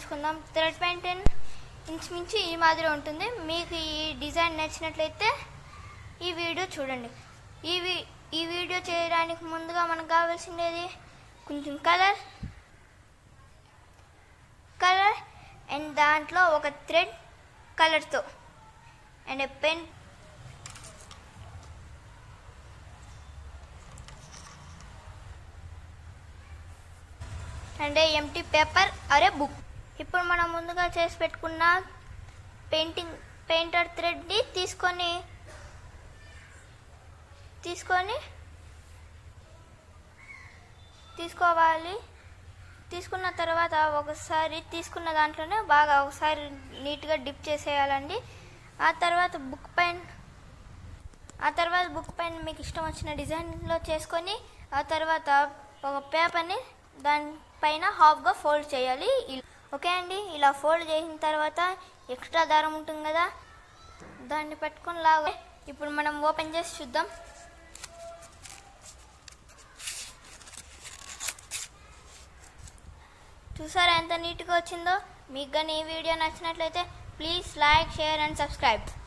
నేర్చుకుందాం thread painting ఇంచుమించు ఈ మాదిరి ఉంటుంది మీకు ఈ డిజైన్ నచ్చినట్లయితే ఈ వీడియో చూడండి ఈ వి ఈ వీడియో చేయడానికి ముందుగా మనకు కావాల్సిండేది కొంచెం కలర్ కలర్ అండ్ దాంట్లో ఒక థ్రెడ్ కలర్తో and pen and empty paper అరే బుక్ ఇప్పుడు మనం ముందుగా చేసి పెట్టుకున్న పెయింటింగ్ పెయింటర్ థ్రెడ్ని తీసుకొని తీసుకొని తీసుకోవాలి తీసుకున్న తర్వాత ఒకసారి తీసుకున్న దాంట్లోనే బాగా ఒకసారి నీట్గా డిప్ చేసేయాలండి ఆ తర్వాత బుక్ పైన ఆ తర్వాత బుక్ పైన మీకు ఇష్టం వచ్చిన డిజైన్లో చేసుకొని ఆ తర్వాత ఒక పేపర్ని దానిపైన హాఫ్గా ఫోల్డ్ చేయాలి ఇ- ఓకే అండి ఇలా ఫోల్డ్ చేసిన తర్వాత ఎక్స్ట్రా దారం ఉంటుంది కదా దాన్ని పట్టుకొని లాగా ఇప్పుడు మనం ఓపెన్ చేసి చూద్దాం చూసారా ఎంత నీట్గా వచ్చిందో మీకు కానీ ఈ వీడియో నచ్చినట్లయితే please like share and subscribe